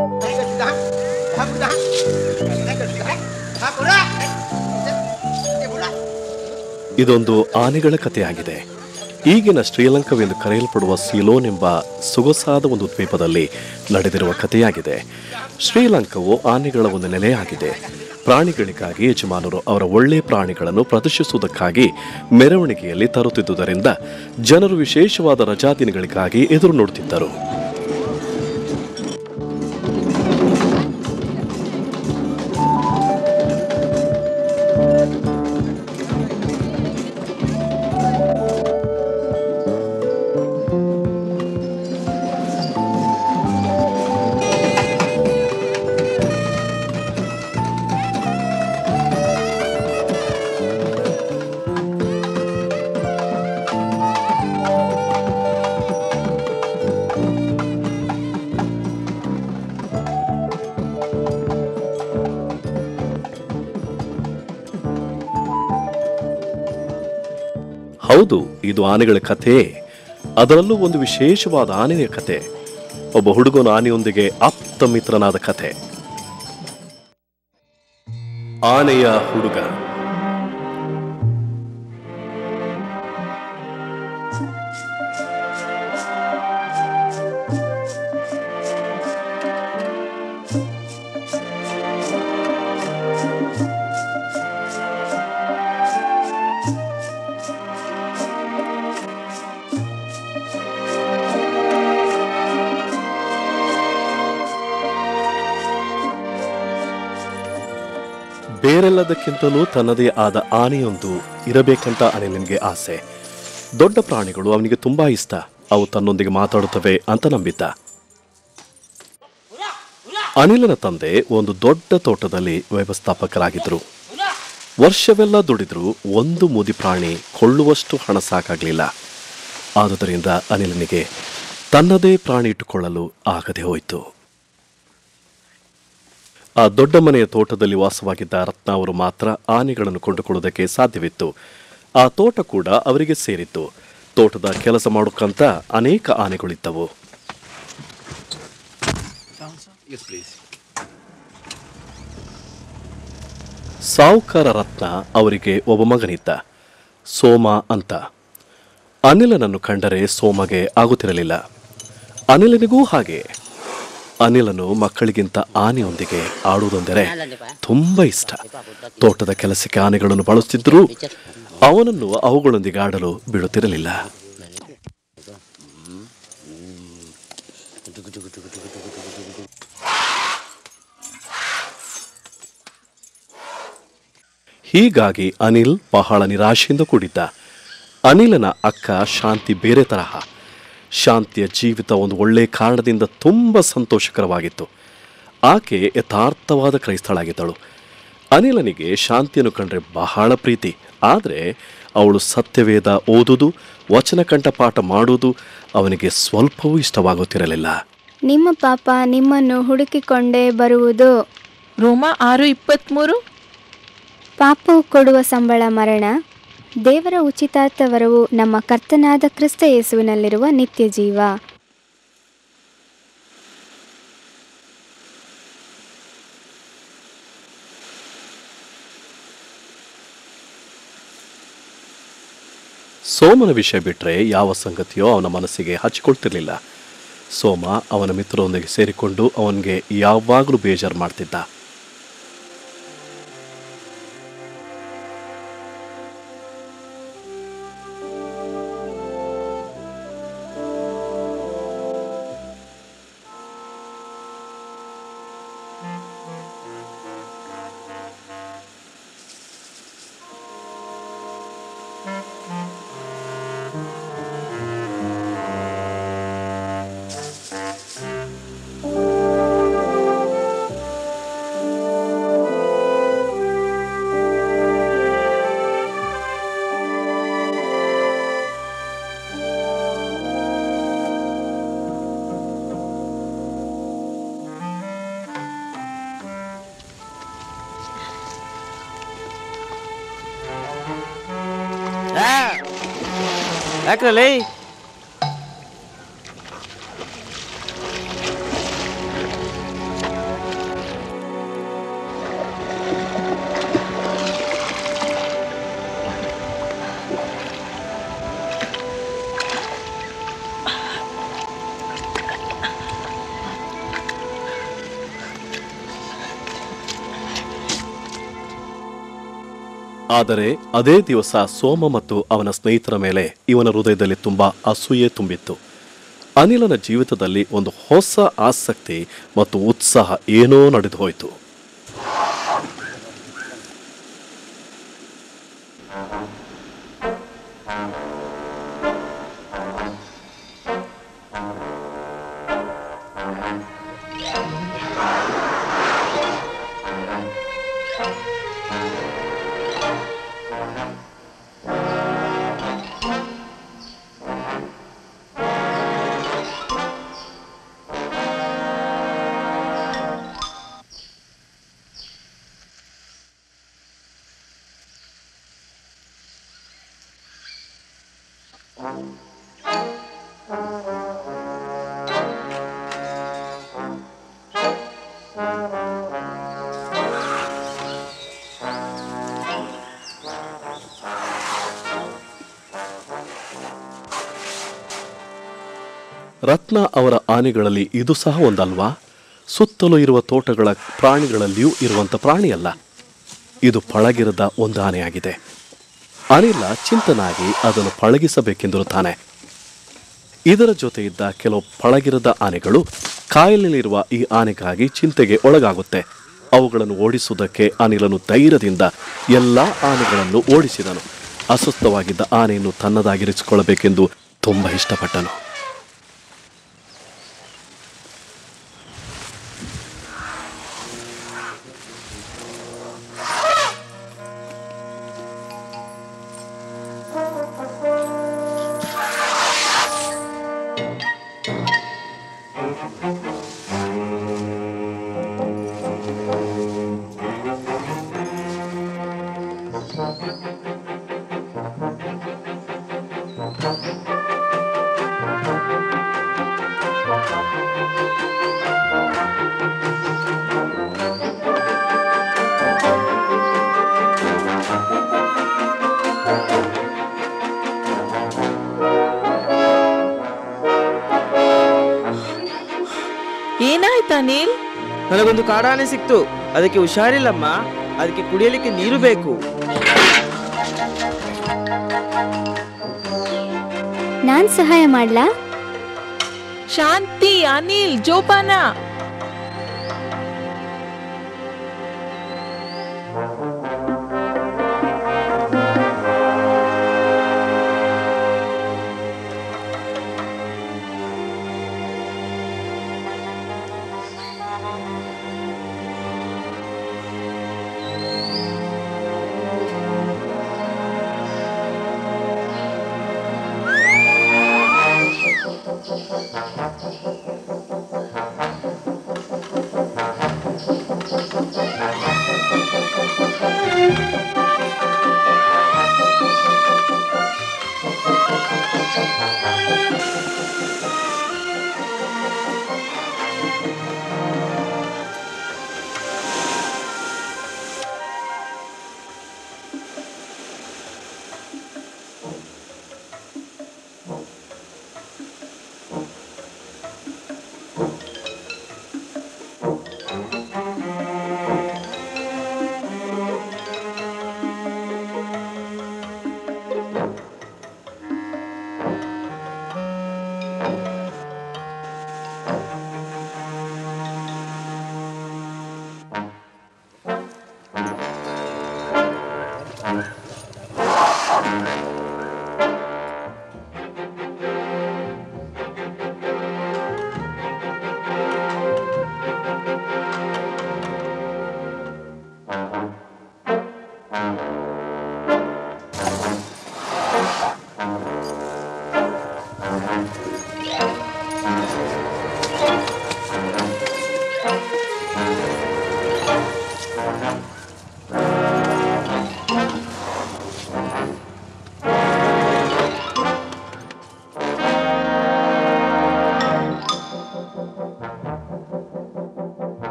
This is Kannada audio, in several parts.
ಇದೊಂದು ಆನೆಗಳ ಕಥೆಯಾಗಿದೆ ಈಗಿನ ಶ್ರೀಲಂಕಾವೆಂದು ಕರೆಯಲ್ಪಡುವ ಸಿಲೋನ್ ಎಂಬ ಸೊಗಸಾದ ಒಂದು ದ್ವೀಪದಲ್ಲಿ ನಡೆದಿರುವ ಕಥೆಯಾಗಿದೆ ಶ್ರೀಲಂಕಾವು ಆನೆಗಳ ಒಂದು ನೆಲೆಯಾಗಿದೆ ಪ್ರಾಣಿಗಳಿಗಾಗಿ ಯಜಮಾನರು ಅವರ ಒಳ್ಳೆ ಪ್ರಾಣಿಗಳನ್ನು ಪ್ರದರ್ಶಿಸುವುದಕ್ಕಾಗಿ ಮೆರವಣಿಗೆಯಲ್ಲಿ ತರುತ್ತಿದ್ದುದರಿಂದ ಜನರು ವಿಶೇಷವಾದ ರಜಾದಿನಗಳಿಗಾಗಿ ಎದುರು ನೋಡುತ್ತಿದ್ದರು ಹೌದು ಇದು ಆನೆಗಳ ಕಥೆಯೇ ಅದರಲ್ಲೂ ಒಂದು ವಿಶೇಷವಾದ ಆನೆಯ ಕಥೆ ಒಬ್ಬ ಹುಡುಗನ ಆನೆಯೊಂದಿಗೆ ಆಪ್ತ ಮಿತ್ರನಾದ ಕಥೆ ಆನೆಯ ಹುಡುಗ ಬೇರೆಲ್ಲದಕ್ಕಿಂತಲೂ ತನ್ನದೇ ಆದ ಆನೆಯೊಂದು ಇರಬೇಕಂತ ಅನಿಲನಿಗೆ ಆಸೆ ದೊಡ್ಡ ಪ್ರಾಣಿಗಳು ಅವನಿಗೆ ತುಂಬಾ ಇಷ್ಟ ಅವು ತನ್ನೊಂದಿಗೆ ಮಾತಾಡುತ್ತವೆ ಅಂತ ನಂಬಿದ್ದ ಅನಿಲನ ತಂದೆ ಒಂದು ದೊಡ್ಡ ತೋಟದಲ್ಲಿ ವ್ಯವಸ್ಥಾಪಕರಾಗಿದ್ದರು ವರ್ಷವೆಲ್ಲ ದುಡಿದ್ರು ಒಂದು ಮುದಿ ಪ್ರಾಣಿ ಕೊಳ್ಳುವಷ್ಟು ಹಣ ಸಾಕಾಗಲಿಲ್ಲ ಆದುದರಿಂದ ಅನಿಲನಿಗೆ ತನ್ನದೇ ಪ್ರಾಣಿ ಇಟ್ಟುಕೊಳ್ಳಲು ಆಗದೆ ಹೋಯಿತು ಆ ದೊಡ್ಡ ಮನೆಯ ತೋಟದಲ್ಲಿ ವಾಸವಾಗಿದ್ದ ರತ್ನ ಅವರು ಮಾತ್ರ ಆನೆಗಳನ್ನು ಕೊಂಡುಕೊಳ್ಳುವುದಕ್ಕೆ ಸಾಧ್ಯವಿತ್ತು ಆ ತೋಟ ಕೂಡ ಅವರಿಗೆ ಸೇರಿತ್ತು ತೋಟದ ಕೆಲಸ ಮಾಡೋಕ್ಕಂತ ಅನೇಕ ಆನೆಗಳಿದ್ದವು ಸಾವುಕಾರ ರತ್ನ ಅವರಿಗೆ ಒಬ್ಬ ಮಗನಿದ್ದ ಸೋಮ ಅಂತ ಅನಿಲನನ್ನು ಕಂಡರೆ ಸೋಮಗೆ ಆಗುತ್ತಿರಲಿಲ್ಲ ಅನಿಲನಿಗೂ ಹಾಗೆ ಅನಿಲನು ಮಕ್ಕಳಿಗಿಂತ ಆನೆಯೊಂದಿಗೆ ಆಡುವುದೆಂದರೆ ತುಂಬಾ ಇಷ್ಟ ತೋಟದ ಕೆಲಸಕ್ಕೆ ಆನೆಗಳನ್ನು ಬಳಸುತ್ತಿದ್ದರೂ ಅವನನ್ನು ಅವುಗಳೊಂದಿಗೆ ಆಡಲು ಬಿಡುತ್ತಿರಲಿಲ್ಲ ಹೀಗಾಗಿ ಅನಿಲ್ ಬಹಳ ನಿರಾಶೆಯಿಂದ ಕೂಡಿದ್ದ ಅನಿಲನ ಅಕ್ಕ ಶಾಂತಿ ಬೇರೆ ತರಹ ಶಾಂತಿಯ ಜೀವಿತ ಒಂದು ಒಳ್ಳೆಯ ಕಾರಣದಿಂದ ತುಂಬ ಸಂತೋಷಕರವಾಗಿತ್ತು ಆಕೆ ಯಥಾರ್ಥವಾದ ಕ್ರೈಸ್ತಳಾಗಿದ್ದಳು ಅನಿಲನಿಗೆ ಶಾಂತಿಯನ್ನು ಕಂಡ್ರೆ ಬಹಳ ಪ್ರೀತಿ ಆದರೆ ಅವಳು ಸತ್ಯವೇದ ಓದುವುದು ವಚನ ಕಂಠಪಾಠ ಮಾಡುವುದು ಅವನಿಗೆ ಸ್ವಲ್ಪವೂ ಇಷ್ಟವಾಗುತ್ತಿರಲಿಲ್ಲ ನಿಮ್ಮ ಪಾಪ ನಿಮ್ಮನ್ನು ಹುಡುಕಿಕೊಂಡೇ ಬರುವುದು ರೋಮ ಆರು ಇಪ್ಪತ್ತ್ಮೂರು ಪಾಪವು ಕೊಡುವ ಸಂಬಳ ಮರಣ ದೇವರ ಉಚಿತಾರ್ಥ ವರವು ನಮ್ಮ ಕರ್ತನಾದ ಕ್ರಿಸ್ತ ಯೇಸುವಿನಲ್ಲಿರುವ ನಿತ್ಯ ಜೀವ ಸೋಮನ ವಿಷಯ ಬಿಟ್ಟರೆ ಯಾವ ಸಂಗತಿಯೋ ಅವನ ಮನಸ್ಸಿಗೆ ಹಚ್ಚಿಕೊಳ್ತಿರ್ಲಿಲ್ಲ ಸೋಮ ಅವನ ಮಿತ್ರರೊಂದಿಗೆ ಸೇರಿಕೊಂಡು ಅವನಿಗೆ ಯಾವಾಗಲೂ ಬೇಜಾರು ಮಾಡ್ತಿದ್ದ ಯಾಕ್ರಲ್ಲಿ ಆದರೆ ಅದೇ ದಿವಸ ಸೋಮ ಮತ್ತು ಅವನ ಸ್ನೇಹಿತರ ಮೇಲೆ ಇವನ ಹೃದಯದಲ್ಲಿ ತುಂಬಾ ಅಸೂಯೆ ತುಂಬಿತ್ತು ಅನಿಲನ ಜೀವಿತದಲ್ಲಿ ಒಂದು ಹೊಸ ಆಸಕ್ತಿ ಮತ್ತು ಉತ್ಸಾಹ ಏನೋ ನಡೆದು ಹೋಯಿತು ರತ್ನ ಅವರ ಆನೆಗಳಲ್ಲಿ ಇದು ಸಹ ಒಂದಲ್ವಾ ಸುತ್ತಲೂ ಇರುವ ತೋಟಗಳ ಪ್ರಾಣಿಗಳಲ್ಲಿಯೂ ಇರುವಂತ ಪ್ರಾಣಿಯಲ್ಲ ಇದು ಪಳಗಿರದ ಒಂದು ಆನೆಯಾಗಿದೆ ಅನಿಲ ಚಿಂತನಾಗಿ ಅದನ್ನು ಪಳಗಿಸಬೇಕೆಂದಿರುತ್ತಾನೆ ಇದರ ಜೊತೆ ಇದ್ದ ಕೆಲವು ಪಳಗಿರದ ಆನೆಗಳು ಕಾಯಲಿರುವ ಈ ಆನೆಗಾಗಿ ಚಿಂತೆಗೆ ಒಳಗಾಗುತ್ತೆ ಅವುಗಳನ್ನು ಓಡಿಸುವುದಕ್ಕೆ ಅನಿಲನು ಧೈರ್ಯದಿಂದ ಎಲ್ಲಾ ಆನೆಗಳನ್ನು ಓಡಿಸಿದನು ಅಸ್ವಸ್ಥವಾಗಿದ್ದ ಆನೆಯನ್ನು ತನ್ನದಾಗಿರಿಸಿಕೊಳ್ಳಬೇಕೆಂದು ತುಂಬ ಇಷ್ಟಪಟ್ಟನು ಏನಾಯ್ತು ಅನಿಲ್ ನನಗೊಂದು ಕಾಡಾನೆ ಸಿಕ್ತು ಅದಕ್ಕೆ ಹುಷಾರಿಲ್ಲಮ್ಮ ಅದಕ್ಕೆ ಕುಡಿಯಲಿಕ್ಕೆ ನೀರು ಬೇಕು ನಾನ್ ಸಹಾಯ ಮಾಡ್ಲಾ ಶಾಂತಿ ಅನಿಲ್ ಜೋಪಾನ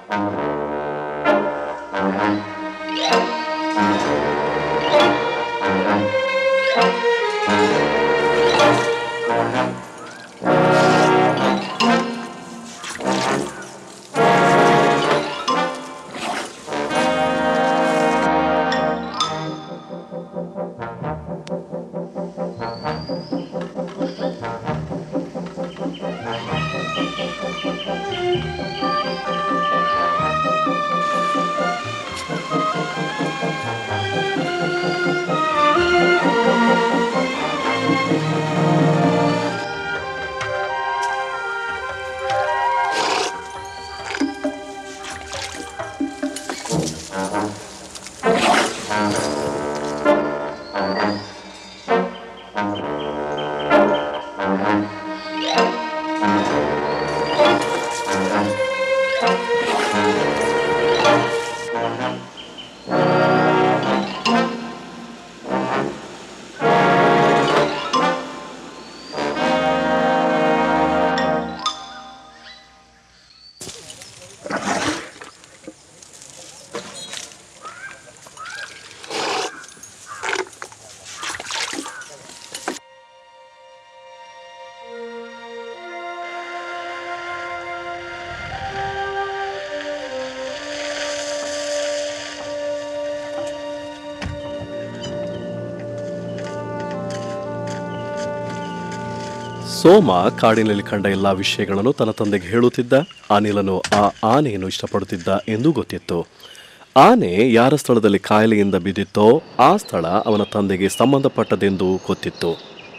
ಸೋಮ ಕಾಡಿನಲ್ಲಿ ಕಂಡ ಎಲ್ಲಾ ವಿಷಯಗಳನ್ನು ತನ್ನ ತಂದೆಗೆ ಹೇಳುತ್ತಿದ್ದ ಅನಿಲನು ಆ ಆನೆಯನ್ನು ಇಷ್ಟಪಡುತ್ತಿದ್ದ ಎಂದು ಗೊತ್ತಿತ್ತು ಆನೆ ಯಾರ ಸ್ಥಳದಲ್ಲಿ ಕಾಯಿಲೆಯಿಂದ ಬಿದ್ದಿತ್ತೋ ಆ ಸ್ಥಳ ಅವನ ತಂದೆಗೆ ಸಂಬಂಧಪಟ್ಟದೆಂದು ಗೊತ್ತಿತ್ತು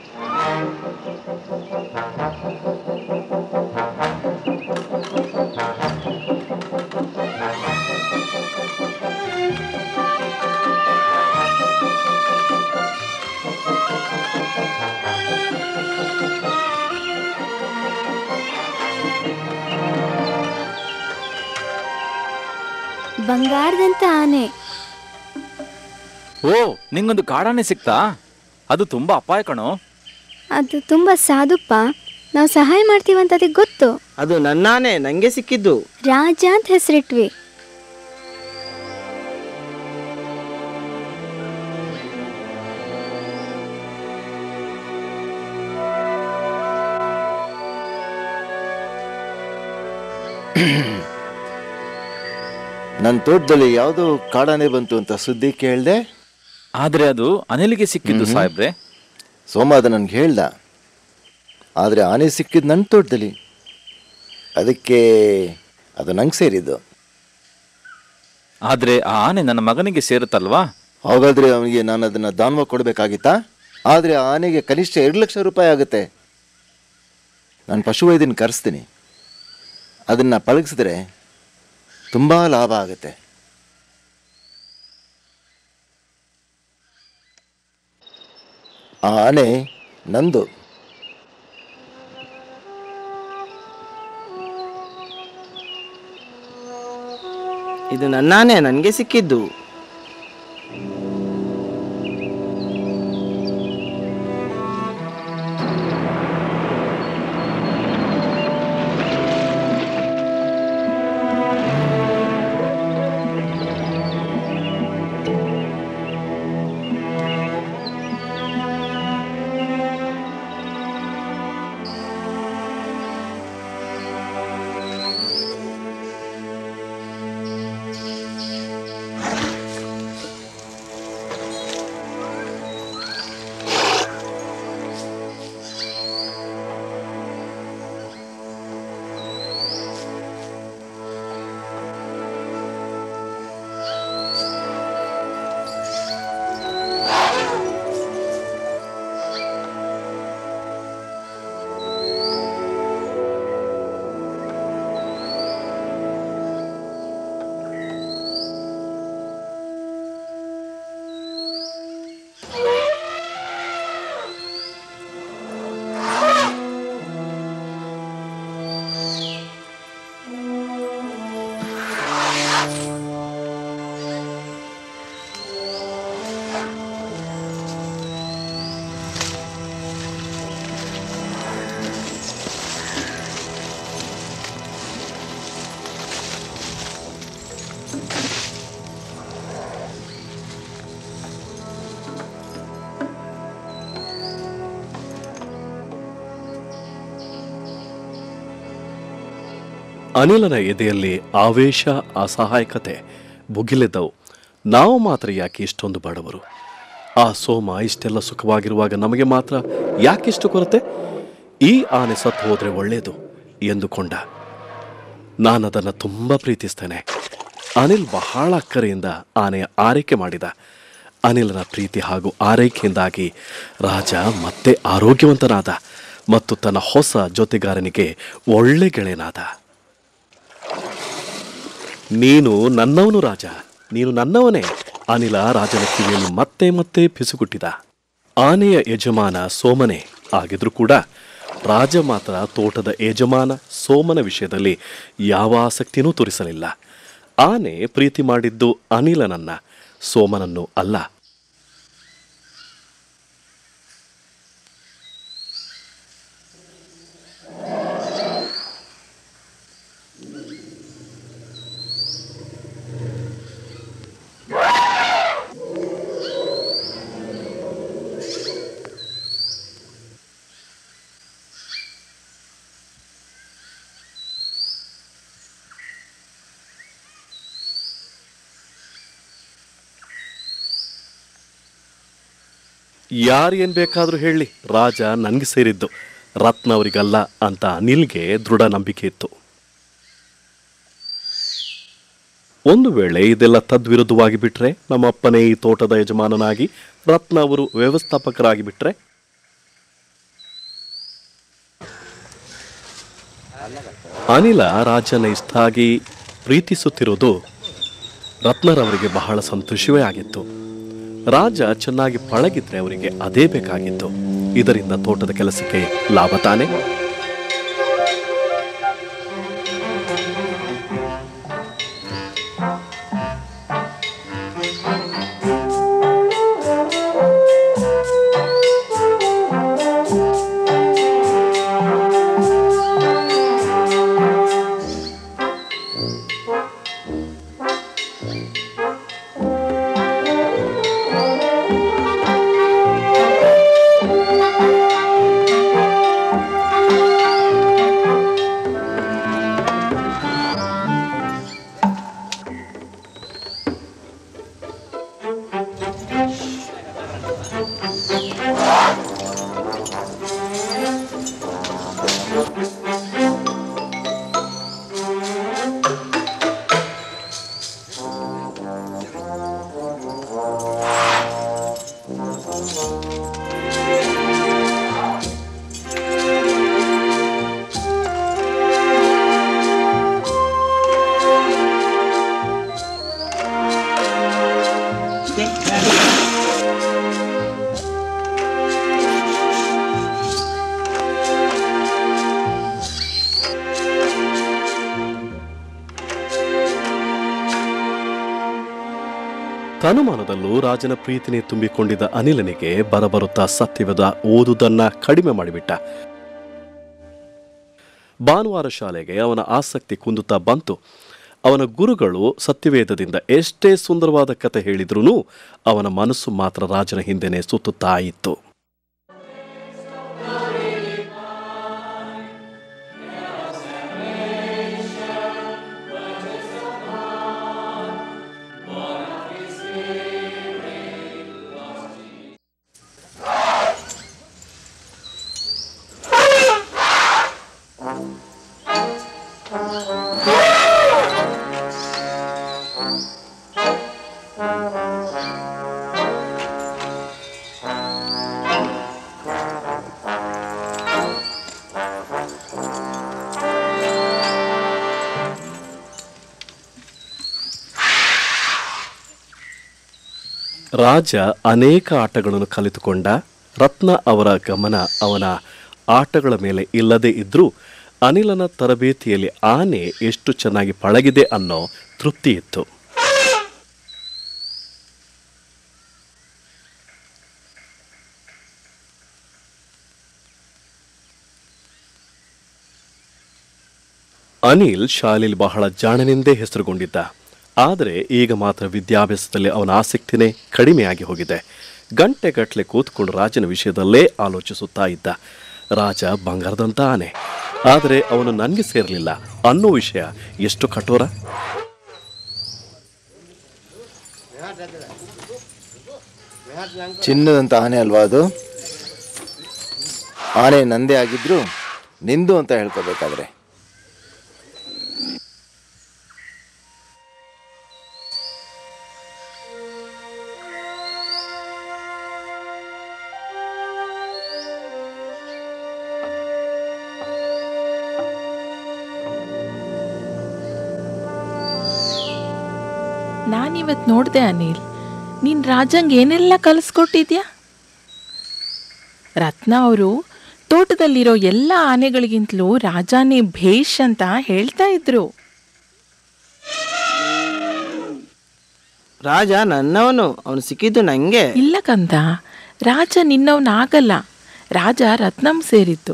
ಬಂಗಾರದಂತ ಆನೆ ಓ ನಿಂಗೊಂದು ಕಾಡಾನೆ ಸಿಕ್ತಾ ಅದು ತುಂಬಾ ಅಪಾಯ ಕಣೋ ಅದು ತುಂಬ ಸಾಧುಪ್ಪ ನಾವು ಸಹಾಯ ಮಾಡ್ತೀವಂತ ಅದಕ್ಕೆ ಗೊತ್ತು ಅದು ನನ್ನಾನೆ ನಂಗೆ ಸಿಕ್ಕಿದ್ದು ರಾಜ ಅಂತ ಹೆಸರಿಟ್ವಿ ನನ್ನ ತೋಟದಲ್ಲಿ ಯಾವುದೋ ಕಾಡಾನೆ ಬಂತು ಅಂತ ಸುದ್ದಿ ಕೇಳಿದೆ ಆದ್ರೆ ಅದು ಅನಿಲಿಗೆ ಸಿಕ್ಕಿದ್ದು ಸಾಹೇಬ್ರೆ ಸೋಮ ಅದು ನನಗೆ ಹೇಳ್ದ ಆದರೆ ಆನೆ ಸಿಕ್ಕಿದ್ದು ನನ್ನ ತೋಟದಲ್ಲಿ ಅದಕ್ಕೆ ಅದು ನಂಗೆ ಸೇರಿದ್ದು ಆದ್ರೆ ಆ ಆನೆ ನನ್ನ ಮಗನಿಗೆ ಸೇರುತ್ತಲ್ವಾ ಹಾಗಾದರೆ ಅವನಿಗೆ ನಾನು ಅದನ್ನು ದಾನವ ಕೊಡಬೇಕಾಗಿತ್ತಾ ಆದರೆ ಆ ಆನೆಗೆ ಕನಿಷ್ಠ ಎರಡು ಲಕ್ಷ ರೂಪಾಯಿ ಆಗುತ್ತೆ ನಾನು ಪಶುವೈದ್ಯನ ಕರೆಸ್ತೀನಿ ಅದನ್ನು ಪಳಗಿಸಿದ್ರೆ ತುಂಬ ಲಾಭ ಆಗುತ್ತೆ ಆ ಆನೆ ನಂದು ಇದು ನನ್ನಾನೆ ನನಗೆ ಸಿಕ್ಕಿದ್ದು ಅನಿಲನ ಎದೆಯಲ್ಲಿ ಆವೇಶ ಅಸಹಾಯಕತೆ ಭುಗಿಲೆದ್ದವು ನಾವು ಮಾತ್ರ ಯಾಕೆ ಇಷ್ಟೊಂದು ಬಡವರು ಆ ಸೋಮ ಇಷ್ಟೆಲ್ಲ ಸುಖವಾಗಿರುವಾಗ ನಮಗೆ ಮಾತ್ರ ಯಾಕಿಷ್ಟು ಕೊರತೆ ಈ ಆನೆ ಸತ್ತು ಹೋದ್ರೆ ಒಳ್ಳೆಯದು ಎಂದುಕೊಂಡ ನಾನದನ್ನು ತುಂಬ ಪ್ರೀತಿಸ್ತೇನೆ ಅನಿಲ್ ಬಹಳ ಅಕ್ಕರೆಯಿಂದ ಆನೆಯ ಆರೈಕೆ ಮಾಡಿದ ಅನಿಲನ ಪ್ರೀತಿ ಹಾಗೂ ಆರೈಕೆಯಿಂದಾಗಿ ರಾಜ ಮತ್ತೆ ಆರೋಗ್ಯವಂತನಾದ ಮತ್ತು ತನ್ನ ಹೊಸ ಜೊತೆಗಾರನಿಗೆ ಒಳ್ಳೆ ಗೆಳೆಯನಾದ ನೀನು ನನ್ನವನು ರಾಜ ನೀನು ನನ್ನವನೇ ಅನಿಲ ರಾಜನ ಕಿವಿಯನ್ನು ಮತ್ತೆ ಮತ್ತೆ ಪಿಸುಗುಟ್ಟಿದ ಆನೆಯ ಯಜಮಾನ ಸೋಮನೆ ಆಗಿದ್ರೂ ಕೂಡ ರಾಜ ಮಾತ್ರ ತೋಟದ ಯಜಮಾನ ಸೋಮನ ವಿಷಯದಲ್ಲಿ ಯಾವ ಆಸಕ್ತಿನೂ ತೋರಿಸಲಿಲ್ಲ ಆನೆ ಪ್ರೀತಿ ಮಾಡಿದ್ದು ಅನಿಲನನ್ನ ಸೋಮನನ್ನು ಅಲ್ಲ ಯಾರು ಏನ್ ಬೇಕಾದ್ರೂ ಹೇಳಿ ರಾಜ ನನಗೆ ಸೇರಿದ್ದು ರತ್ನ ಅವರಿಗಲ್ಲ ಅಂತ ಅನಿಲ್ಗೆ ದೃಢ ನಂಬಿಕೆ ಇತ್ತು ಒಂದು ವೇಳೆ ಇದೆಲ್ಲ ತದ್ವಿರುದ್ಧವಾಗಿ ಬಿಟ್ರೆ ನಮ್ಮಪ್ಪನೇ ಈ ತೋಟದ ಯಜಮಾನನಾಗಿ ರತ್ನ ಅವರು ವ್ಯವಸ್ಥಾಪಕರಾಗಿ ಬಿಟ್ರೆ ಅನಿಲ ರಾಜನ ಇಷ್ಟಾಗಿ ಪ್ರೀತಿಸುತ್ತಿರುವುದು ರತ್ನರವರಿಗೆ ಬಹಳ ಸಂತೋಷವೇ ಆಗಿತ್ತು ರಾಜ ಚೆನ್ನಾಗಿ ಪಳಗಿದ್ರೆ ಅವರಿಗೆ ಅದೇ ಬೇಕಾಗಿತ್ತು ಇದರಿಂದ ತೋಟದ ಕೆಲಸಕ್ಕೆ ಲಾಭ ತಾನೆ ತನುಮಾನದಲ್ಲೂ ರಾಜನ ಪ್ರೀತಿನೇ ತುಂಬಿಕೊಂಡಿದ್ದ ಅನಿಲನಿಗೆ ಬರಬರುತ್ತಾ ಸತ್ಯವೇದ ಓದುವುದನ್ನ ಕಡಿಮೆ ಮಾಡಿಬಿಟ್ಟ ಭಾನುವಾರ ಶಾಲೆಗೆ ಅವನ ಆಸಕ್ತಿ ಕುಂದುತ್ತಾ ಬಂತು ಅವನ ಗುರುಗಳು ಸತ್ಯವೇದದಿಂದ ಎಷ್ಟೇ ಸುಂದರವಾದ ಕತೆ ಹೇಳಿದ್ರೂ ಅವನ ಮನಸ್ಸು ಮಾತ್ರ ರಾಜನ ಹಿಂದೆನೆ ಸುತ್ತುತ್ತಾ ಇತ್ತು ರಾಜ ಅನೇಕ ಆಟಗಳನ್ನು ಕಲಿತುಕೊಂಡ ರತ್ನ ಅವರ ಗಮನ ಅವನ ಆಟಗಳ ಮೇಲೆ ಇಲ್ಲದೇ ಇದ್ರೂ ಅನಿಲನ ತರಬೇತಿಯಲ್ಲಿ ಆನೆ ಎಷ್ಟು ಚೆನ್ನಾಗಿ ಪಳಗಿದೆ ಅನ್ನೋ ತೃಪ್ತಿ ಇತ್ತು ಅನಿಲ್ ಶಾಲೆಯಲ್ಲಿ ಬಹಳ ಜಾಣನೆಂದೇ ಹೆಸರುಗೊಂಡಿದ್ದ ಆದರೆ ಈಗ ಮಾತ್ರ ವಿದ್ಯಾಭ್ಯಾಸದಲ್ಲಿ ಅವನ ಆಸಕ್ತಿನೇ ಕಡಿಮೆಯಾಗಿ ಹೋಗಿದೆ ಗಂಟೆಗಟ್ಟಲೆ ಕೂತ್ಕೊಂಡು ರಾಜನ ವಿಷಯದಲ್ಲೇ ಆಲೋಚಿಸುತ್ತಾ ಇದ್ದ ರಾಜ ಬಂಗಾರದಂತ ಆನೆ ಆದರೆ ಅವನು ನನಗೆ ಸೇರಲಿಲ್ಲ ಅನ್ನೋ ವಿಷಯ ಎಷ್ಟು ಕಠೋರ ಚಿನ್ನದಂತ ಆನೆ ಅಲ್ವಾ ಅದು ಆನೆ ನಂದೇ ಆಗಿದ್ರು ನಿಂದು ಅಂತ ಹೇಳ್ಕೋಬೇಕಾದ್ರೆ ನಾನಿವತ್ ನೋಡ್ದೆ ಅನಿಲ್ ನೀನ್ ರಾಜಂಗ್ ಏನೆಲ್ಲ ಕಲಿಸ್ಕೊಟ್ಟಿದ್ಯಾ ರತ್ನ ಅವರು ತೋಟದಲ್ಲಿರೋ ಎಲ್ಲ ಆನೆಗಳಿಗಿಂತಲೂ ರಾಜಾನೇ ಭೇಷ್ ಅಂತ ಹೇಳ್ತಾ ಇದ್ರು ರಾಜ ನನ್ನವನು ಅವನು ಸಿಕ್ಕಿದ್ದು ನಂಗೆ ಇಲ್ಲ ಕಂದ ರಾಜ ನಿನ್ನವನಾಗಲ್ಲ ರಾಜ ರತ್ನಂ ಸೇರಿದ್ದು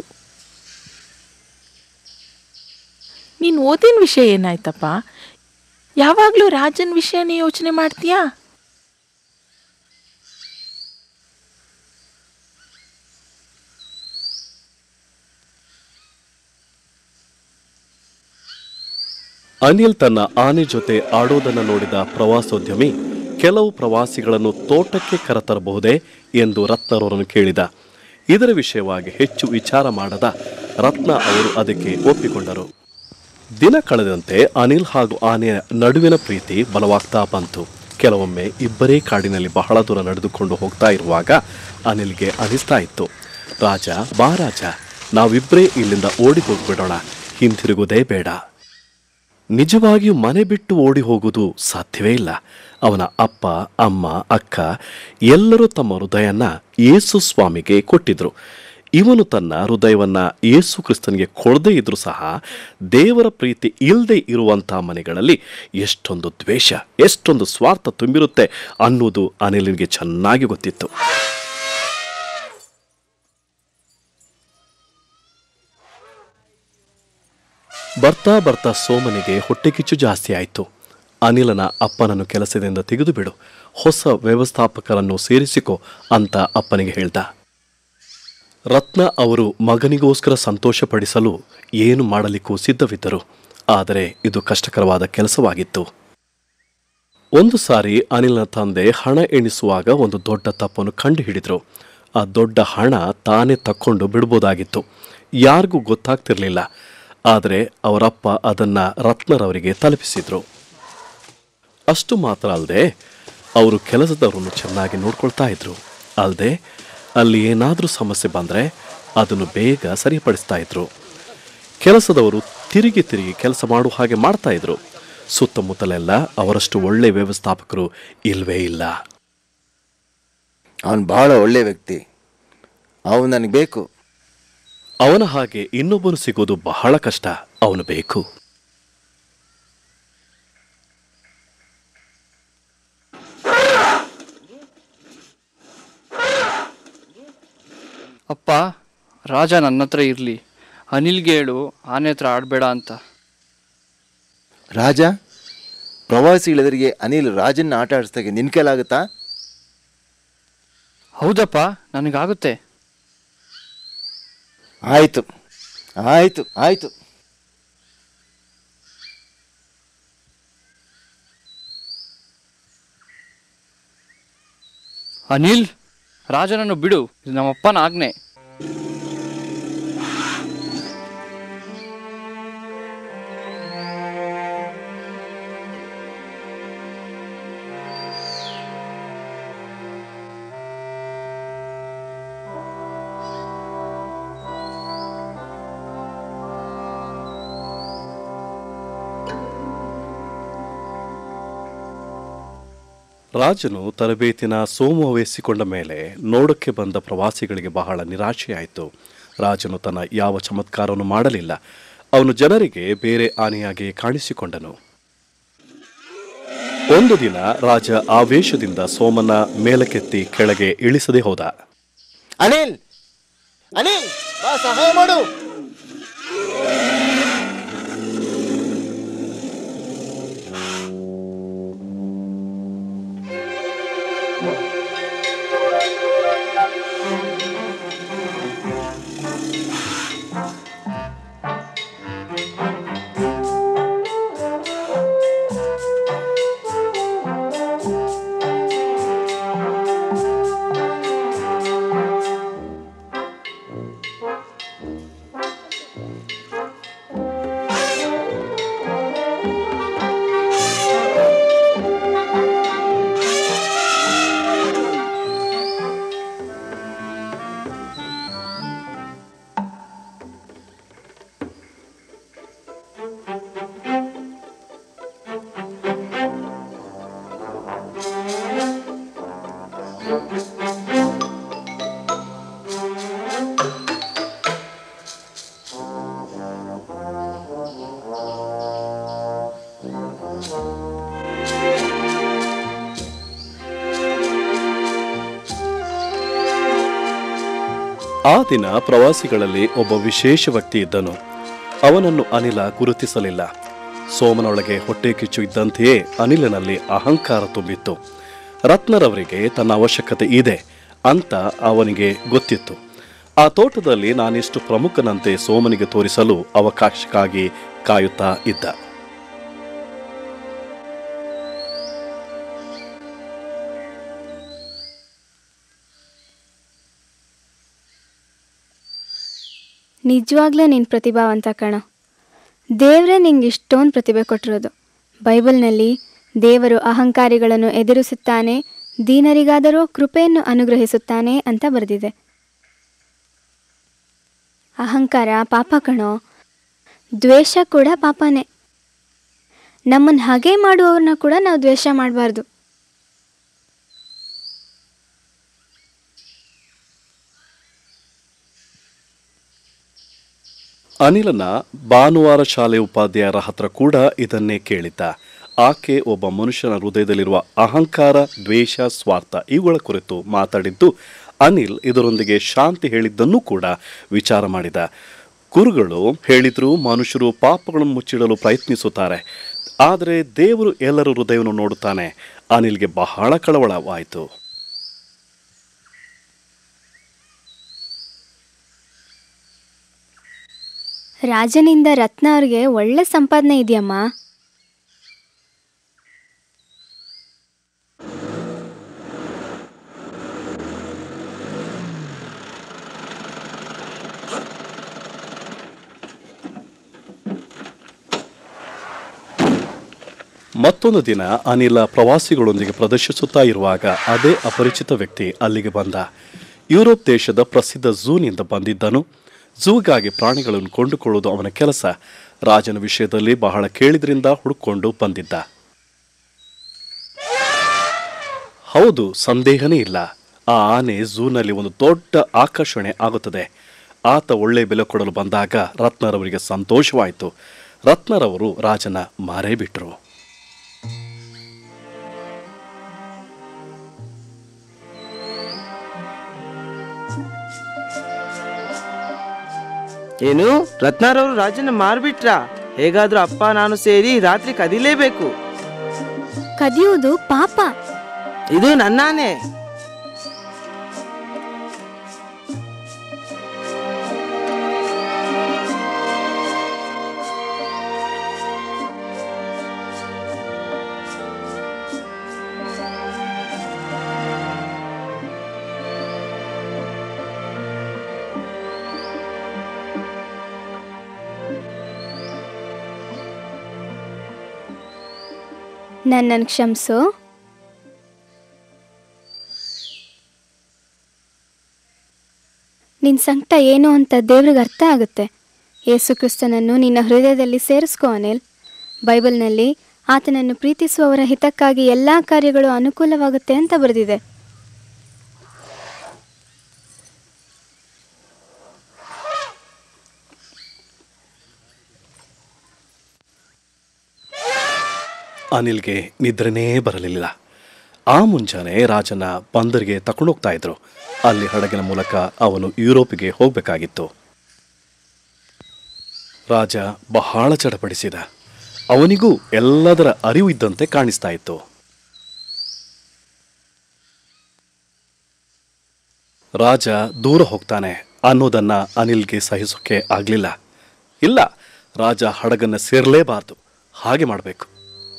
ನೀನ್ ಓದಿನ ವಿಷಯ ಏನಾಯ್ತಪ್ಪ ಯಾವಾಗ್ಲೂ ರಾಜನ್ ವಿಷಯನೇ ಯೋಚನೆ ಮಾಡ್ತೀಯಾ ಅನಿಲ್ ತನ್ನ ಆನೆ ಜೊತೆ ಆಡೋದನ್ನು ನೋಡಿದ ಪ್ರವಾಸೋದ್ಯಮಿ ಕೆಲವು ಪ್ರವಾಸಿಗಳನ್ನು ತೋಟಕ್ಕೆ ಕರೆತರಬಹುದೇ ಎಂದು ರತ್ನರವರನ್ನು ಕೇಳಿದ ಇದರ ವಿಷಯವಾಗಿ ಹೆಚ್ಚು ವಿಚಾರ ಮಾಡದ ರತ್ನ ಅವರು ಅದಕ್ಕೆ ಒಪ್ಪಿಕೊಂಡರು ದಿನ ಕಳೆದಂತೆ ಅನಿಲ್ ಹಾಗೂ ಆನೆಯ ನಡುವಿನ ಪ್ರೀತಿ ಬಲವಾಗ್ತಾ ಬಂತು ಕೆಲವೊಮ್ಮೆ ಇಬ್ಬರೇ ಕಾಡಿನಲ್ಲಿ ಬಹಳ ದೂರ ನಡೆದುಕೊಂಡು ಹೋಗ್ತಾ ಇರುವಾಗ ಅನಿಲ್ಗೆ ಅನಿಸ್ತಾ ಇತ್ತು ರಾಜ ಬಾ ರಾಜ ನಾವಿಬ್ಬರೇ ಇಲ್ಲಿಂದ ಓಡಿ ಹೋಗ್ಬಿಡೋಣ ಹಿಂತಿರುಗುವುದೇ ಬೇಡ ನಿಜವಾಗಿಯೂ ಮನೆ ಬಿಟ್ಟು ಓಡಿ ಹೋಗುವುದು ಸಾಧ್ಯವೇ ಇಲ್ಲ ಅವನ ಅಪ್ಪ ಅಮ್ಮ ಅಕ್ಕ ಎಲ್ಲರೂ ತಮ್ಮ ಹೃದಯನ ಯೇಸು ಸ್ವಾಮಿಗೆ ಕೊಟ್ಟಿದ್ರು ಇವನು ತನ್ನ ಹೃದಯವನ್ನ ಯೇಸು ಕ್ರಿಸ್ತನಿಗೆ ಕೊಡದೇ ಇದ್ರೂ ಸಹ ದೇವರ ಪ್ರೀತಿ ಇಲ್ಲದೆ ಇರುವಂತಹ ಮನೆಗಳಲ್ಲಿ ಎಷ್ಟೊಂದು ದ್ವೇಷ ಎಷ್ಟೊಂದು ಸ್ವಾರ್ಥ ತುಂಬಿರುತ್ತೆ ಅನ್ನೋದು ಅನಿಲಿನಿಗೆ ಚೆನ್ನಾಗಿ ಗೊತ್ತಿತ್ತು ಬರ್ತಾ ಬರ್ತಾ ಸೋಮನಿಗೆ ಹೊಟ್ಟೆಕಿಚ್ಚು ಜಾಸ್ತಿ ಆಯಿತು ಅನಿಲನ ಅಪ್ಪನನ್ನು ಕೆಲಸದಿಂದ ತೆಗೆದು ಬಿಡು ಹೊಸ ವ್ಯವಸ್ಥಾಪಕರನ್ನು ಸೇರಿಸಿಕೊ ಅಂತ ಅಪ್ಪನಿಗೆ ಹೇಳ್ದ ರತ್ನ ಅವರು ಮಗನಿಗೋಸ್ಕರ ಸಂತೋಷಪಡಿಸಲು ಏನು ಮಾಡಲಿಕ್ಕೂ ಸಿದ್ಧವಿದ್ದರು ಆದರೆ ಇದು ಕಷ್ಟಕರವಾದ ಕೆಲಸವಾಗಿತ್ತು ಒಂದು ಸಾರಿ ಅನಿಲ್ನ ತಂದೆ ಹಣ ಎಣಿಸುವಾಗ ಒಂದು ದೊಡ್ಡ ತಪ್ಪನ್ನು ಕಂಡುಹಿಡಿದ್ರು ಆ ದೊಡ್ಡ ಹಣ ತಾನೇ ತಕ್ಕೊಂಡು ಬಿಡ್ಬೋದಾಗಿತ್ತು ಯಾರಿಗೂ ಗೊತ್ತಾಗ್ತಿರ್ಲಿಲ್ಲ ಆದರೆ ಅವರಪ್ಪ ಅದನ್ನ ರತ್ನರವರಿಗೆ ತಲುಪಿಸಿದ್ರು ಅಷ್ಟು ಮಾತ್ರ ಅಲ್ಲದೆ ಅವರು ಕೆಲಸದವರನ್ನು ಚೆನ್ನಾಗಿ ನೋಡ್ಕೊಳ್ತಾ ಇದ್ರು ಅಲ್ಲದೆ ಅಲ್ಲಿ ಏನಾದರೂ ಸಮಸ್ಯೆ ಬಂದರೆ ಅದನ್ನು ಬೇಗ ಸರಿಪಡಿಸ್ತಾ ಇದ್ರು ಕೆಲಸದವರು ತಿರುಗಿ ತಿರುಗಿ ಕೆಲಸ ಮಾಡುವ ಹಾಗೆ ಮಾಡ್ತಾ ಇದ್ರು ಸುತ್ತಮುತ್ತಲೆಲ್ಲ ಅವರಷ್ಟು ಒಳ್ಳೆ ವ್ಯವಸ್ಥಾಪಕರು ಇಲ್ವೇ ಇಲ್ಲ ಅವನು ಬಹಳ ಒಳ್ಳೆ ವ್ಯಕ್ತಿ ಅವನು ನನಗೆ ಬೇಕು ಅವನ ಹಾಗೆ ಇನ್ನೊಬ್ಬನು ಸಿಗೋದು ಬಹಳ ಕಷ್ಟ ಅವನು ಬೇಕು ಅಪ್ಪ ರಾಜ ನನ್ನ ಹತ್ರ ಇರಲಿ ಅನಿಲ್ಗೆ ಹೇಳು ಆನೆ ಹತ್ರ ಆಡಬೇಡ ಅಂತ ರಾಜ ಪ್ರವಾಸಿಗಳೆದುರಿಗೆ ಅನಿಲ್ ರಾಜನ್ನ ಆಟ ಆಡಿಸ್ದಾಗೆ ನಿನ್ ಕೈಲಾಗುತ್ತಾ ಹೌದಪ್ಪ ನನಗಾಗುತ್ತೆ ಆಯ್ತು ಆಯ್ತು ಆಯ್ತು ಅನಿಲ್ ರಾಜನನ್ನು ಬಿಡು ಇದು ನಮ್ಮಪ್ಪನ ಆಜ್ಞೆ ರಾಜನು ತರಬೇತಿನ ಸೋಮು ವಹಿಸಿಕೊಂಡ ಮೇಲೆ ನೋಡಕ್ಕೆ ಬಂದ ಪ್ರವಾಸಿಗಳಿಗೆ ಬಹಳ ನಿರಾಶೆಯಾಯಿತು ರಾಜನು ತನ್ನ ಯಾವ ಚಮತ್ಕಾರವನ್ನು ಮಾಡಲಿಲ್ಲ ಅವನು ಜನರಿಗೆ ಬೇರೆ ಆನೆಯಾಗಿ ಕಾಣಿಸಿಕೊಂಡನು ಒಂದು ದಿನ ರಾಜ ಆವೇಶದಿಂದ ಸೋಮನ ಮೇಲಕ್ಕೆತ್ತಿ ಕೆಳಗೆ ಇಳಿಸದೆ ಹೋದ ಅನಿಲ್ ಅನಿಲ್ ಬಾ ಸಹಾಯ ಮಾಡು ಆ ದಿನ ಪ್ರವಾಸಿಗಳಲ್ಲಿ ಒಬ್ಬ ವಿಶೇಷ ವ್ಯಕ್ತಿ ಇದ್ದನು ಅವನನ್ನು ಅನಿಲ ಗುರುತಿಸಲಿಲ್ಲ ಸೋಮನೊಳಗೆ ಹೊಟ್ಟೆ ಕಿಚ್ಚು ಇದ್ದಂತೆಯೇ ಅನಿಲನಲ್ಲಿ ಅಹಂಕಾರ ತುಂಬಿತ್ತು ರತ್ನರವರಿಗೆ ತನ್ನ ಅವಶ್ಯಕತೆ ಇದೆ ಅಂತ ಅವನಿಗೆ ಗೊತ್ತಿತ್ತು ಆ ತೋಟದಲ್ಲಿ ನಾನೆಷ್ಟು ಪ್ರಮುಖನಂತೆ ಸೋಮನಿಗೆ ತೋರಿಸಲು ಅವಕಾಶಕ್ಕಾಗಿ ಕಾಯುತ್ತಾ ಇದ್ದ ನಿಜವಾಗ್ಲೂ ನೀನು ಪ್ರತಿಭಾವಂತ ಕಣೋ ದೇವರೇ ನಿಂಗೆ ಇಷ್ಟೊಂದು ಪ್ರತಿಭೆ ಕೊಟ್ಟಿರೋದು ಬೈಬಲ್ನಲ್ಲಿ ದೇವರು ಅಹಂಕಾರಿಗಳನ್ನು ಎದುರಿಸುತ್ತಾನೆ ದೀನರಿಗಾದರೂ ಕೃಪೆಯನ್ನು ಅನುಗ್ರಹಿಸುತ್ತಾನೆ ಅಂತ ಬರೆದಿದೆ ಅಹಂಕಾರ ಪಾಪ ಕಣೋ ದ್ವೇಷ ಕೂಡ ಪಾಪನೇ ನಮ್ಮನ್ನು ಹಾಗೆ ಮಾಡುವವ್ರನ್ನ ಕೂಡ ನಾವು ದ್ವೇಷ ಮಾಡಬಾರ್ದು ಅನಿಲನ ಭಾನುವಾರ ಶಾಲೆ ಉಪಾಧ್ಯಾಯರ ಹತ್ರ ಕೂಡ ಇದನ್ನೇ ಕೇಳಿದ್ದ ಆಕೆ ಒಬ್ಬ ಮನುಷ್ಯನ ಹೃದಯದಲ್ಲಿರುವ ಅಹಂಕಾರ ದ್ವೇಷ ಸ್ವಾರ್ಥ ಇವುಗಳ ಕುರಿತು ಮಾತಾಡಿದ್ದು ಅನಿಲ್ ಇದರೊಂದಿಗೆ ಶಾಂತಿ ಹೇಳಿದ್ದನ್ನು ಕೂಡ ವಿಚಾರ ಮಾಡಿದ ಗುರುಗಳು ಹೇಳಿದ್ರು ಮನುಷ್ಯರು ಪಾಪಗಳನ್ನು ಮುಚ್ಚಿಡಲು ಪ್ರಯತ್ನಿಸುತ್ತಾರೆ ಆದರೆ ದೇವರು ಎಲ್ಲರ ಹೃದಯವನ್ನು ನೋಡುತ್ತಾನೆ ಅನಿಲ್ಗೆ ಬಹಳ ಕಳವಳವಾಯಿತು ರಾಜನಿಂದ ರತ್ನ ಅವ್ರಿಗೆ ಒಳ್ಳೆ ಸಂಪಾದನೆ ಇದೆಯಮ್ಮ ಮತ್ತೊಂದು ದಿನ ಅನಿಲ ಪ್ರವಾಸಿಗಳೊಂದಿಗೆ ಪ್ರದರ್ಶಿಸುತ್ತಾ ಇರುವಾಗ ಅದೇ ಅಪರಿಚಿತ ವ್ಯಕ್ತಿ ಅಲ್ಲಿಗೆ ಬಂದ ಯುರೋಪ್ ದೇಶದ ಪ್ರಸಿದ್ಧ ಝೂನಿಂದ ಬಂದಿದ್ದನು ಝೂಗಾಗಿ ಪ್ರಾಣಿಗಳನ್ನು ಕೊಂಡುಕೊಳ್ಳುವುದು ಅವನ ಕೆಲಸ ರಾಜನ ವಿಷಯದಲ್ಲಿ ಬಹಳ ಕೇಳಿದ್ರಿಂದ ಹುಡುಕೊಂಡು ಬಂದಿದ್ದ ಹೌದು ಸಂದೇಹನೇ ಇಲ್ಲ ಆ ಆನೆ ಝೂನಲ್ಲಿ ಒಂದು ದೊಡ್ಡ ಆಕರ್ಷಣೆ ಆಗುತ್ತದೆ ಆತ ಒಳ್ಳೆ ಬೆಲೆ ಕೊಡಲು ಬಂದಾಗ ರತ್ನರವರಿಗೆ ಸಂತೋಷವಾಯಿತು ರತ್ನರವರು ರಾಜನ ಮಾರೇ ಬಿಟ್ಟರು ಏನು ರತ್ನಾರವರು ರಾಜನ ಮಾರ್ಬಿಟ್ರ ಹೇಗಾದ್ರೂ ಅಪ್ಪ ನಾನು ಸೇರಿ ರಾತ್ರಿ ಕದಿಲೇಬೇಕು ಕದಿಯುವುದು ಪಾಪ ಇದು ನನ್ನಾನೆ ನನ್ನನ್ನು ಕ್ಷಮಿಸು ನಿನ್ನ ಸಂಕಟ ಏನು ಅಂತ ದೇವ್ರಿಗೆ ಅರ್ಥ ಆಗುತ್ತೆ ಯೇಸು ಕ್ರಿಸ್ತನನ್ನು ನಿನ್ನ ಹೃದಯದಲ್ಲಿ ಸೇರಿಸ್ಕೋ ಅನಿಲ್ ಬೈಬಲ್ನಲ್ಲಿ ಆತನನ್ನು ಪ್ರೀತಿಸುವವರ ಹಿತಕ್ಕಾಗಿ ಎಲ್ಲ ಕಾರ್ಯಗಳು ಅನುಕೂಲವಾಗುತ್ತೆ ಅಂತ ಬರೆದಿದೆ ಅನಿಲ್ಗೆ ನಿದ್ರೆನೇ ಬರಲಿಲ್ಲ ಆ ಮುಂಜಾನೆ ರಾಜನ ಬಂದರಿಗೆ ತಗೊಂಡೋಗ್ತಾ ಇದ್ರು ಅಲ್ಲಿ ಹಡಗಿನ ಮೂಲಕ ಅವನು ಯುರೋಪಿಗೆ ಹೋಗಬೇಕಾಗಿತ್ತು ರಾಜ ಬಹಳ ಚಡಪಡಿಸಿದ ಅವನಿಗೂ ಎಲ್ಲದರ ಅರಿವು ಇದ್ದಂತೆ ಕಾಣಿಸ್ತಾ ಇತ್ತು ರಾಜ ದೂರ ಹೋಗ್ತಾನೆ ಅನ್ನೋದನ್ನ ಅನಿಲ್ಗೆ ಸಹಿಸೋಕೆ ಆಗ್ಲಿಲ್ಲ ಇಲ್ಲ ರಾಜ ಹಡಗನ್ನ ಸೇರಲೇಬಾರ್ದು ಹಾಗೆ ಮಾಡಬೇಕು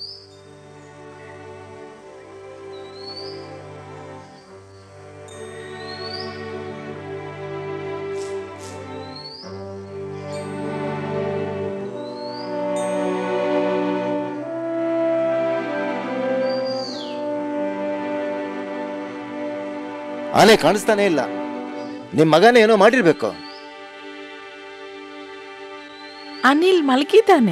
ಆನೆ ಕಾಣಿಸ್ತಾನೆ ಇಲ್ಲ ನಿಮ್ಮ ಮಗನೇ ಏನೋ ಮಾಡಿರ್ಬೇಕು ಅನಿಲ್ ಮಲಗಿದ್ದಾನೆ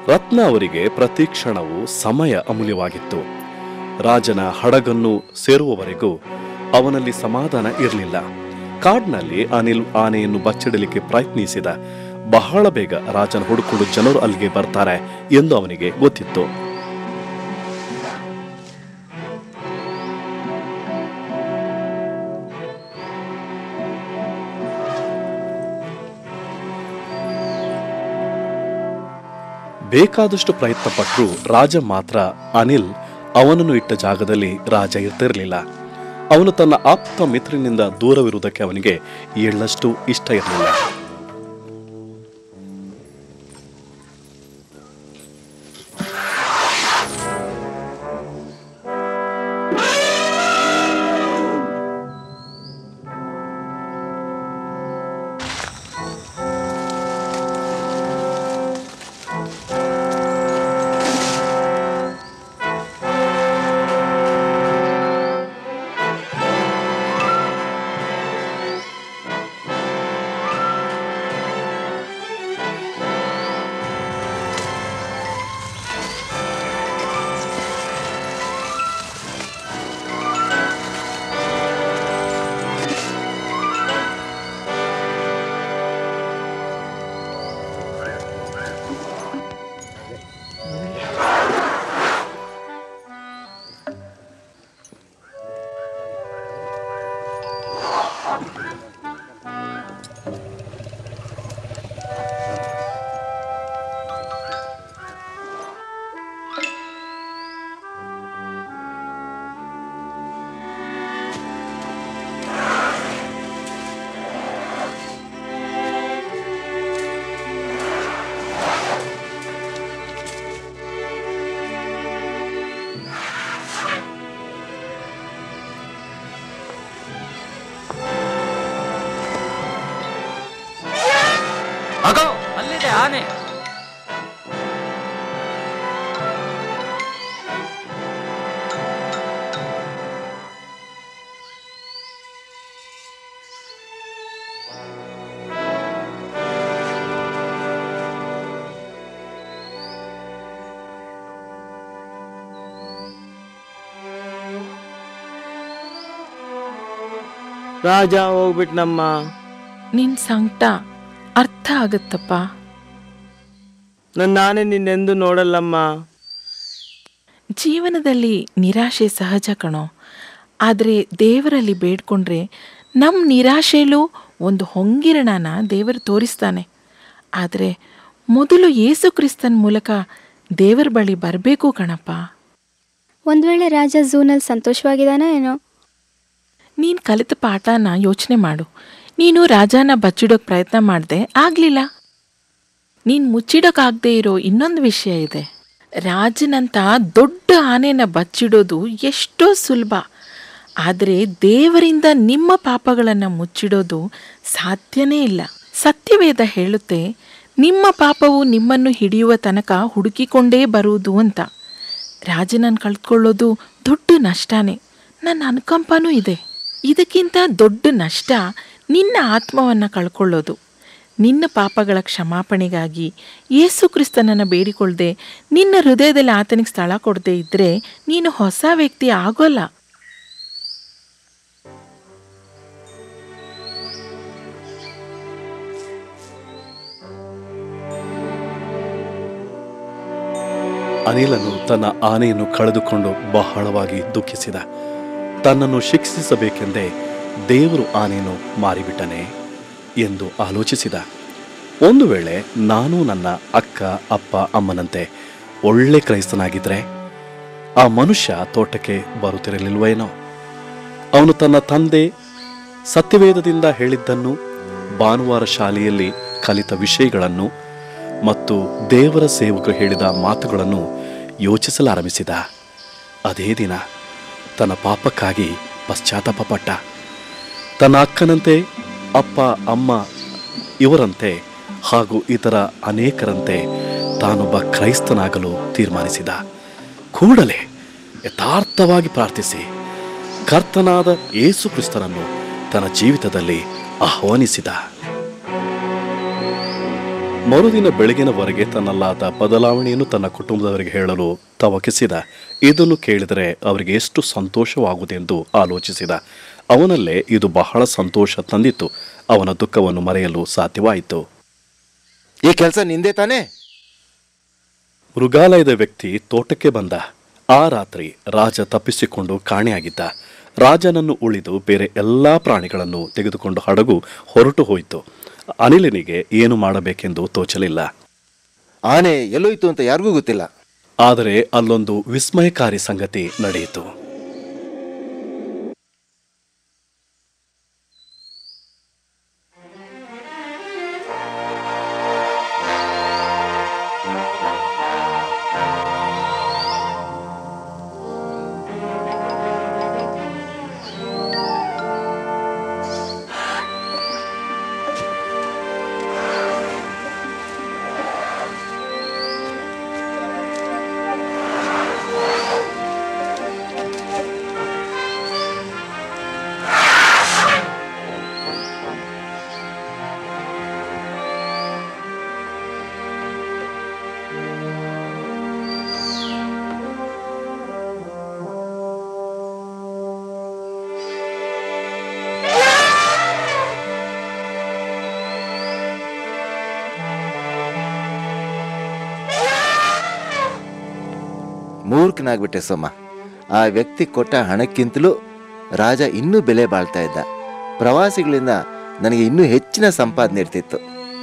ರತ್ನ ಅವರಿಗೆ ಪ್ರತಿ ಕ್ಷಣವೂ ಸಮಯ ಅಮೂಲ್ಯವಾಗಿತ್ತು ರಾಜನ ಹಡಗನ್ನು ಸೇರುವವರೆಗೂ ಅವನಲ್ಲಿ ಸಮಾಧಾನ ಇರಲಿಲ್ಲ ಕಾಡ್ನಲ್ಲಿ ಅನಿಲ್ ಆನೆಯನ್ನು ಬಚ್ಚಿಡಲಿಕ್ಕೆ ಪ್ರಯತ್ನಿಸಿದ ಬಹಳ ಬೇಗ ರಾಜನ ಹುಡುಕೊಂಡು ಜನರು ಅಲ್ಲಿಗೆ ಬರ್ತಾರೆ ಎಂದು ಅವನಿಗೆ ಗೊತ್ತಿತ್ತು ಬೇಕಾದಷ್ಟು ಪ್ರಯತ್ನ ಪಟ್ಟರು ರಾಜ ಮಾತ್ರ ಅನಿಲ್ ಅವನನ್ನು ಇಟ್ಟ ಜಾಗದಲ್ಲಿ ರಾಜ ಇರ್ತಿರಲಿಲ್ಲ ಅವನು ತನ್ನ ಆಪ್ತ ಮಿತ್ರನಿಂದ ದೂರವಿರುವುದಕ್ಕೆ ಅವನಿಗೆ ಎಳ್ಳಷ್ಟು ಇಷ್ಟ ಇರಲಿಲ್ಲ ಅಗೋ ಅಲ್ಲಿದೆ ಆನೆ ರಾಜ ಹೋಗ್ಬಿಟ್ನಮ್ಮ ನಿನ್ ಸಂಕಟ ಅರ್ಥ ಆಗತ್ತಪ್ಪ ನನ್ನ ನಾನೇ ನಿನ್ನೆಂದು ನೋಡಲ್ಲಮ್ಮ ಜೀವನದಲ್ಲಿ ನಿರಾಶೆ ಸಹಜ ಕಣೋ ಆದರೆ ದೇವರಲ್ಲಿ ಬೇಡ್ಕೊಂಡ್ರೆ ನಮ್ಮ ನಿರಾಶೆಲೂ ಒಂದು ಹೊಂಗಿರಣನ ದೇವರು ತೋರಿಸ್ತಾನೆ ಆದರೆ ಮೊದಲು ಯೇಸು ಕ್ರಿಸ್ತನ್ ಮೂಲಕ ದೇವರ ಬಳಿ ಬರಬೇಕು ಕಣಪ್ಪ ಒಂದು ವೇಳೆ ರಾಜ ಝೂನಲ್ಲಿ ಸಂತೋಷವಾಗಿದ್ದಾನೋ ಏನೋ ನೀನು ಕಲಿತ ಪಾಠನ ಯೋಚನೆ ಮಾಡು ನೀನು ರಾಜನ ಬಚ್ಚಿಡೋಕೆ ಪ್ರಯತ್ನ ಮಾಡಿದೆ ಆಗಲಿಲ್ಲ ನೀನು ಮುಚ್ಚಿಡೋಕ್ಕಾಗದೇ ಇರೋ ಇನ್ನೊಂದು ವಿಷಯ ಇದೆ ರಾಜನಂತ ದೊಡ್ಡ ಆನೆನ ಬಚ್ಚಿಡೋದು ಎಷ್ಟೋ ಸುಲಭ ಆದರೆ ದೇವರಿಂದ ನಿಮ್ಮ ಪಾಪಗಳನ್ನು ಮುಚ್ಚಿಡೋದು ಸಾಧ್ಯನೇ ಇಲ್ಲ ಸತ್ಯವೇದ ಹೇಳುತ್ತೆ ನಿಮ್ಮ ಪಾಪವು ನಿಮ್ಮನ್ನು ಹಿಡಿಯುವ ತನಕ ಹುಡುಕಿಕೊಂಡೇ ಬರುವುದು ಅಂತ ರಾಜನನ್ನು ಕಳ್ಕೊಳ್ಳೋದು ದೊಡ್ಡ ನಷ್ಟನೇ ನನ್ನ ಅನುಕಂಪನೂ ಇದೆ ಇದಕ್ಕಿಂತ ದೊಡ್ಡ ನಷ್ಟ ನಿನ್ನ ಆತ್ಮವನ್ನು ಕಳ್ಕೊಳ್ಳೋದು ನಿನ್ನ ಪಾಪಗಳ ಕ್ಷಮಾಪಣೆಗಾಗಿ ಯೇಸು ಕ್ರಿಸ್ತನನ್ನು ಬೇಡಿಕೊಳ್ಳದೆ ನಿನ್ನ ಹೃದಯದಲ್ಲಿ ಆತನಿಗೆ ಸ್ಥಳ ಕೊಡದೆ ಇದ್ದರೆ ನೀನು ಹೊಸ ವ್ಯಕ್ತಿ ಆಗೋಲ್ಲ ಅನಿಲನು ತನ್ನ ಆನೆಯನ್ನು ಕಳೆದುಕೊಂಡು ಬಹಳವಾಗಿ ದುಃಖಿಸಿದ ತನ್ನನ್ನು ಶಿಕ್ಷಿಸಬೇಕೆಂದೇ ದೇವರು ಆನೆಯನ್ನು ಮಾರಿಬಿಟ್ಟನೆ ಎಂದು ಆಲೋಚಿಸಿದ ಒಂದು ವೇಳೆ ನಾನು ನನ್ನ ಅಕ್ಕ ಅಪ್ಪ ಅಮ್ಮನಂತೆ ಒಳ್ಳೆ ಕ್ರೈಸ್ತನಾಗಿದ್ರೆ ಆ ಮನುಷ್ಯ ತೋಟಕ್ಕೆ ಬರುತ್ತಿರಲಿಲ್ವೇನೋ ಅವನು ತನ್ನ ತಂದೆ ಸತ್ಯವೇದದಿಂದ ಹೇಳಿದ್ದನ್ನು ಭಾನುವಾರ ಶಾಲೆಯಲ್ಲಿ ಕಲಿತ ವಿಷಯಗಳನ್ನು ಮತ್ತು ದೇವರ ಸೇವಕರು ಹೇಳಿದ ಮಾತುಗಳನ್ನು ಯೋಚಿಸಲಾರಂಭಿಸಿದ ಅದೇ ದಿನ ತನ್ನ ಪಾಪಕ್ಕಾಗಿ ಪಶ್ಚಾತ್ತಾಪಪಟ್ಟ ತನ್ನ ಅಕ್ಕನಂತೆ ಅಪ್ಪ ಅಮ್ಮ ಇವರಂತೆ ಹಾಗೂ ಇತರ ಅನೇಕರಂತೆ ತಾನೊಬ್ಬ ಕ್ರೈಸ್ತನಾಗಲು ತೀರ್ಮಾನಿಸಿದ ಕೂಡಲೇ ಯಥಾರ್ಥವಾಗಿ ಪ್ರಾರ್ಥಿಸಿ ಕರ್ತನಾದ ಯೇಸು ಕ್ರಿಸ್ತನನ್ನು ತನ್ನ ಜೀವಿತದಲ್ಲಿ ಆಹ್ವಾನಿಸಿದ ಮರುದಿನ ಬೆಳಗಿನವರೆಗೆ ತನ್ನಲ್ಲಾದ ಬದಲಾವಣೆಯನ್ನು ತನ್ನ ಕುಟುಂಬದವರಿಗೆ ಹೇಳಲು ತವಕಿಸಿದ ಇದನ್ನು ಕೇಳಿದರೆ ಅವರಿಗೆ ಎಷ್ಟು ಸಂತೋಷವಾಗುವುದೆಂದು ಆಲೋಚಿಸಿದ ಅವನಲ್ಲೇ ಇದು ಬಹಳ ಸಂತೋಷ ತಂದಿತ್ತು ಅವನ ದುಃಖವನ್ನು ಮರೆಯಲು ಸಾಧ್ಯವಾಯಿತು ಈ ಕೆಲಸ ನಿಂದೆ ತಾನೇ ಮೃಗಾಲಯದ ವ್ಯಕ್ತಿ ತೋಟಕ್ಕೆ ಬಂದ ಆ ರಾತ್ರಿ ರಾಜ ತಪ್ಪಿಸಿಕೊಂಡು ಕಾಣೆಯಾಗಿದ್ದ ರಾಜನನ್ನು ಉಳಿದು ಬೇರೆ ಎಲ್ಲಾ ಪ್ರಾಣಿಗಳನ್ನು ತೆಗೆದುಕೊಂಡು ಹಡಗು ಹೊರಟು ಹೋಯಿತು ಅನಿಲನಿಗೆ ಏನು ಮಾಡಬೇಕೆಂದು ತೋಚಲಿಲ್ಲ ಆನೆ ಎಲ್ಲೋಯ್ತು ಅಂತ ಯಾರಿಗೂ ಗೊತ್ತಿಲ್ಲ ಆದರೆ ಅಲ್ಲೊಂದು ವಿಸ್ಮಯಕಾರಿ ಸಂಗತಿ ನಡೆಯಿತು ಮೂರ್ಖನಾಗ್ಬಿಟ್ಟೆ ಸೋಮ ಆ ವ್ಯಕ್ತಿ ಕೊಟ್ಟ ಹಣಕ್ಕಿಂತಲೂ ರಾಜ ಇನ್ನೂ ಬೆಲೆ ಬಾಳ್ತಾ ಇದ್ದ ಪ್ರವಾಸಿಗಳಿಂದ ನನಗೆ ಇನ್ನೂ ಹೆಚ್ಚಿನ ಸಂಪಾದನೆ ಇರ್ತಿತ್ತು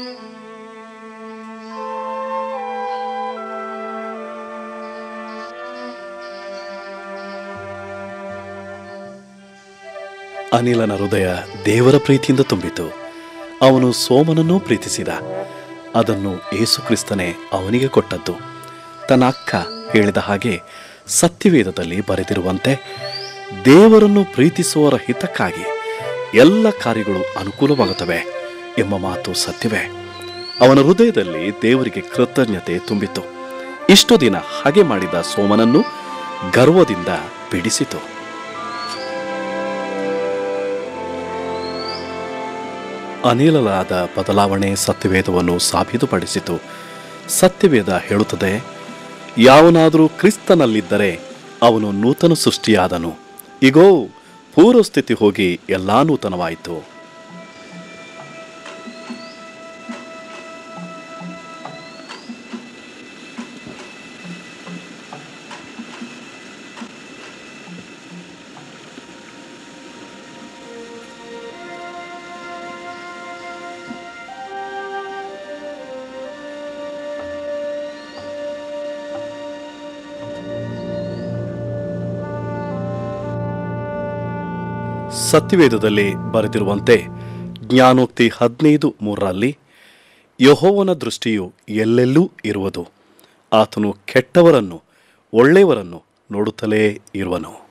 ಅನಿಲನ ಹೃದಯ ದೇವರ ಪ್ರೀತಿಯಿಂದ ತುಂಬಿತು ಅವನು ಸೋಮನನ್ನೂ ಪ್ರೀತಿಸಿದ ಅದನ್ನು ಏಸುಕ್ರಿಸ್ತನೇ ಅವನಿಗೆ ಕೊಟ್ಟದ್ದು ತನ್ನ ಅಕ್ಕ ಹೇಳಿದ ಹಾಗೆ ಸತ್ಯವೇದದಲ್ಲಿ ಬರೆದಿರುವಂತೆ ದೇವರನ್ನು ಪ್ರೀತಿಸುವವರ ಹಿತಕ್ಕಾಗಿ ಎಲ್ಲ ಕಾರ್ಯಗಳು ಅನುಕೂಲವಾಗುತ್ತವೆ ಎಂಬ ಮಾತು ಸತ್ಯವೇ ಅವನ ಹೃದಯದಲ್ಲಿ ದೇವರಿಗೆ ಕೃತಜ್ಞತೆ ತುಂಬಿತು ಇಷ್ಟು ದಿನ ಹಾಗೆ ಮಾಡಿದ ಸೋಮನನ್ನು ಗರ್ವದಿಂದ ಬಿಡಿಸಿತು ಅನಿಲಲಾದ ಬದಲಾವಣೆ ಸತ್ಯವೇದವನ್ನು ಸಾಬೀತುಪಡಿಸಿತು ಸತ್ಯವೇದ ಹೇಳುತ್ತದೆ ಯಾವನಾದರೂ ಕ್ರಿಸ್ತನಲ್ಲಿದ್ದರೆ ಅವನು ನೂತನ ಸೃಷ್ಟಿಯಾದನು ಇಗೋ ಪೂರ್ವಸ್ಥಿತಿ ಹೋಗಿ ಎಲ್ಲಾ ನೂತನವಾಯಿತು ಸತ್ಯವೇದದಲ್ಲಿ ಬರೆದಿರುವಂತೆ ಜ್ಞಾನೋಕ್ತಿ ಹದಿನೈದು ಮೂರರಲ್ಲಿ ಯಹೋವನ ದೃಷ್ಟಿಯು ಎಲ್ಲೆಲ್ಲೂ ಇರುವುದು ಆತನು ಕೆಟ್ಟವರನ್ನು ಒಳ್ಳೆಯವರನ್ನು ನೋಡುತ್ತಲೇ ಇರುವನು